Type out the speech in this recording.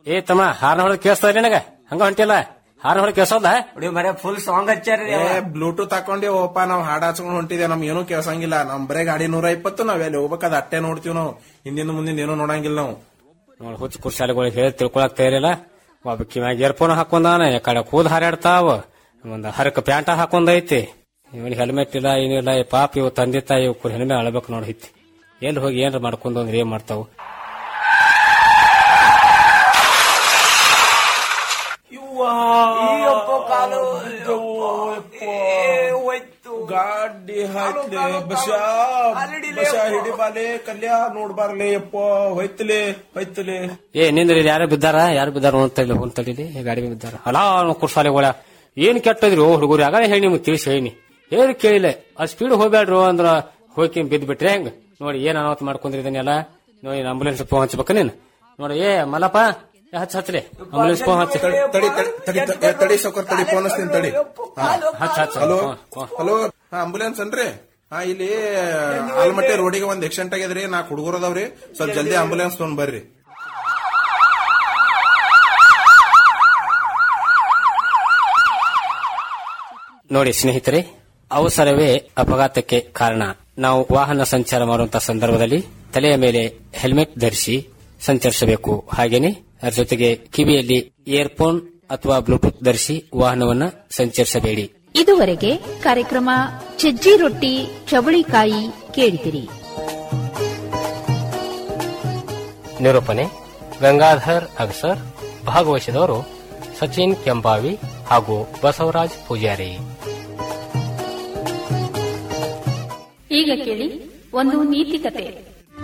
ಏ ತಮ್ಮ ಹಾರ್ನ ಹೊಡೆದ್ ಕೇಳಿಸ್ತದ ನಿನಗ ಹಂಗ ಹೊಂಟಿಲ್ಲ ಹಾರ್ನ ಹೊಡೆದ್ ಕೇಳಿಸೋದ ಬರೇ ಫುಲ್ ಸಾಂಗ್ ಹಚ್ಚಾರಿ ಏ ಬ್ಲೂಟೂತ್ ಹಾಕೊಂಡಿ ಓಪ ನಾವ್ ಹಾಡ್ ಹಚ್ಕೊಂಡ್ ಹೊಂಟಿದೆ ನಮ್ ಏನೂ ಕೇಳ್ಸಂಗಿಲ್ಲ ನಮ್ ಬರೇ ಗಾಡಿ ನೂರ ಇಪ್ಪತ್ತು ನಾವ್ ಎಲ್ಲಿ ಹೋಗ್ಬೇಕಾದ ಅಟ್ಟೆ ನೋಡ್ತೀವಿ ನಾವು ಹಿಂದಿನ ಮುಂದಿನ ಏನೂ ನೋಡಂಗಿಲ್ಲ ನಾವು ನೋಡ್ ಹುಚ್ಚ ಕುರ್ಸಾಲಿಗಳಿಗೆ ಹೇಳಿ ತಿಳ್ಕೊಳಕ್ ತಯಾರಿಲ್ಲ ಒಬ್ಬ ಕಿವ್ಯಾಗ ಏರ್ಫೋನ್ ಹಾಕೊಂಡಾನ ಈ ಕಡೆ ಕೂದ್ ಹಾರಾಡ್ತಾವ ಒಂದ್ ಹರಕ ಪ್ಯಾಂಟ ಹಾಕೊಂಡೈತಿ ಇವನ್ ಹೆಲ್ಮೆಟ್ ಇಲ್ಲ ಏನಿಲ್ಲ ಈ ಪಾಪ ಇವ್ ತಂದೆ ತಾಯಿ ಇವ್ ಹೆಣ್ಮೆ ಅಳಬೇಕು ನೋಡಿ ಹಿತ್ತಿ ಎಲ್ಲಿ ಹೋಗಿ ಏನ್ರ ಮಾಡ್ಕೊಂಡು ಅಂದ್ರೆ ಏನ್ ಮಾಡ್ತಾವು ಗಾಡಿ ಹಾಯ್ತ್ಲೆ ಬಸ ಬಸ ಹಿಡಿಬಾಲೆ ಕಲ್ಯಾ ನೋಡ್ಬಾರ್ಲೆ ಯಪ್ಪ ಹೋಯ್ತಲೆ ಹೋಯ್ತಲೆ ಏ ನಿಂದ್ರಿ ಇಲ್ಲಿ ಯಾರು ಬಿದ್ದಾರ ಯಾರು ಬಿದ್ದಾರ ಹೊಂತಲ್ಲಿ ಹೊಂತಲ್ಲಿ ಗಾಡಿ ಮೇಲೆ ಬಿದ್ದಾರ ಅಲಾ ಕುರ್ಸಾಲಿಗಳ ಏನ್ ಕೆಟ್ಟದ್ರಿ ಓ ಹುಡುಗರು ಆಗ ಹೇಳಿ ನಿಮ್ಗೆ ತಿಳಿಸಿ ಹೇಳಿ ಏನು ಕೇಳಿಲ್ಲ ಆ ಸ್ಪೀಡ್ ಹೋಗ್ಬೇಡ್ರು ಅಂದ್ರ ಹೋಗಿ ಬಿದ್ದು ಬಿಟ್ರೆ ಹೆಂಗ್ ನೋಡಿ ಏನ್ ಅನಾಹುತ ಮಾಡ್ಕೊಂಡ್ರಿ ಇದನ್ನೆಲ್ಲ ನೋಡಿ ಆಂಬುಲೆನ್ಸ್ ಫೋನ್ ಹಚ್ಬೇಕ ನೀನ್ ನೋಡಿ ಏ ಮಲ್ಲಪ್ಪ ಏ, ಹಚ್ಚ ಹಚ್ಲಿ ಆಂಬುಲೆನ್ಸ್ ಫೋನ್ ಹಚ್ಚ ತಡಿ ತಡಿ ತಡಿ ತಡಿ ಏ, ತಡಿ ಸೌಕರ್ ತಡಿ ಫೋನ್ ಹಚ್ತೀನಿ ತಡಿ ಹಚ್ಚ ಹಚ್ಚ ಹಲೋ ಹ್ಮ್, ಹ್ಮ್. ಹಲೋ ಹಾ ಆಂಬುಲೆನ್ಸ್ ಅನ್ರಿ ಹಾ ಇಲ್ಲಿ ಆಲ್ಮಟ್ಟಿ ರೋಡಿಗೆ ಒಂದ್ ಆಕ್ಸಿಡೆಂಟ್ ಆಗ್ಯದ್ರಿ ನಾಲ್ಕು ಹುಡುಗರು ಅದಾವ್ರಿ ಸ್ವಲ್ಪ ಜಲ್ದಿ ಆಂಬುಲೆನ್ಸ್ ತೊಗೊಂಡ್ ಬರ್ರಿ ನೋಡಿ ಸ್ನೇಹಿತರೆ ಅವಸರವೇ ಅಪಘಾತಕ್ಕೆ ಕಾರಣ ನಾವು ವಾಹನ ಸಂಚಾರ ಮಾಡುವಂತಹ ಸಂದರ್ಭದಲ್ಲಿ ತಲೆಯ ಮೇಲೆ ಹೆಲ್ಮೆಟ್ ಧರಿಸಿ ಸಂಚರಿಸಬೇಕು ಹಾಗೇನೆ ಅದರ ಜೊತೆಗೆ ಕಿವಿಯಲ್ಲಿ ಇಯರ್ಫೋನ್ ಅಥವಾ ಬ್ಲೂಟೂತ್ ಧರಿಸಿ ವಾಹನವನ್ನ ಸಂಚರಿಸಬೇಡಿ ಇದುವರೆಗೆ ಕಾರ್ಯಕ್ರಮ ಸಜ್ಜಿ ರೊಟ್ಟಿ ಚವಳಿಕಾಯಿ ಕೇಳಿದಿರಿ ನಿರೂಪಣೆ ಗಂಗಾಧರ್ ಅಗಸರ್ ಭಾಗವಹಿಸಿದವರು ಸಚಿನ್ ಕೆಂಬಾವಿ ಹಾಗೂ ಬಸವರಾಜ್ ಪೂಜಾರಿ ಈಗ ಕೇಳಿ ಒಂದು ನೀತಿ ಕತೆ